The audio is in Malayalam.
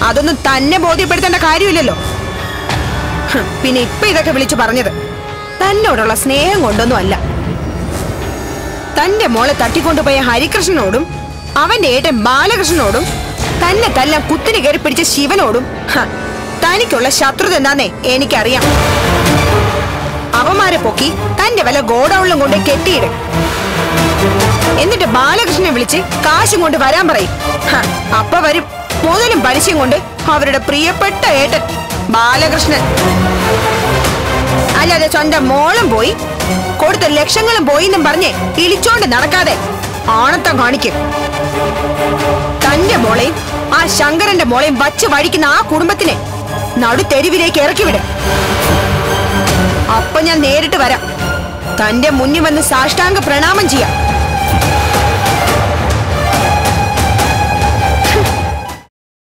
അതൊന്നും തന്നെ ബോധ്യപ്പെടുത്തേണ്ട കാര്യമില്ലല്ലോ ഹ്, പിന്നെ ഇപ്പൊ ഇതൊക്കെ വിളിച്ചു പറഞ്ഞത് തന്നോടുള്ള സ്നേഹം കൊണ്ടൊന്നും അല്ല തന്റെ മോളെ തട്ടിക്കൊണ്ടുപോയ ഹരികൃഷ്ണനോടും അവന്റെ ഏട്ടൻ ബാലകൃഷ്ണനോടും തന്നെ തല്ലാൻ കുത്തിനി കയറി പിടിച്ച ശിവനോടും ഹ, തനിക്കുള്ള ശത്രുത എന്താന്നേ എനിക്കറിയാം അവന്മാരെ പൊക്കി തന്റെ വല്ല ഗോഡൌണിലും കൊണ്ട് കെട്ടിയിടും എന്നിട്ട് ബാലകൃഷ്ണനെ വിളിച്ച് കാശും കൊണ്ട് വരാൻ പറയും ഹ, അപ്പ വരും മുതലും പലിശയും കൊണ്ട് അവരുടെ പ്രിയപ്പെട്ട ഏട്ടൻ ബാലകൃഷ്ണൻ അല്ലാതെ സ്വന്തം മോളും പോയി കൊടുത്ത ലക്ഷങ്ങളും പോയി എന്നും പറഞ്ഞ് ഇളിച്ചോണ്ട് നടക്കാതെ ആണത്തം കാണിക്കും തന്റെ മോളെയും ആ ശങ്കരന്റെ മോളെയും വച്ച് വഴിക്കുന്ന ആ കുടുംബത്തിനെ നടുത്തെരുവിലേക്ക് ഇറക്കിവിടും അപ്പൊ ഞാൻ നേരിട്ട് വരാം തന്റെ മുന്നിൽ വന്ന് സാഷ്ടാംഗ പ്രണാമം ചെയ്യാം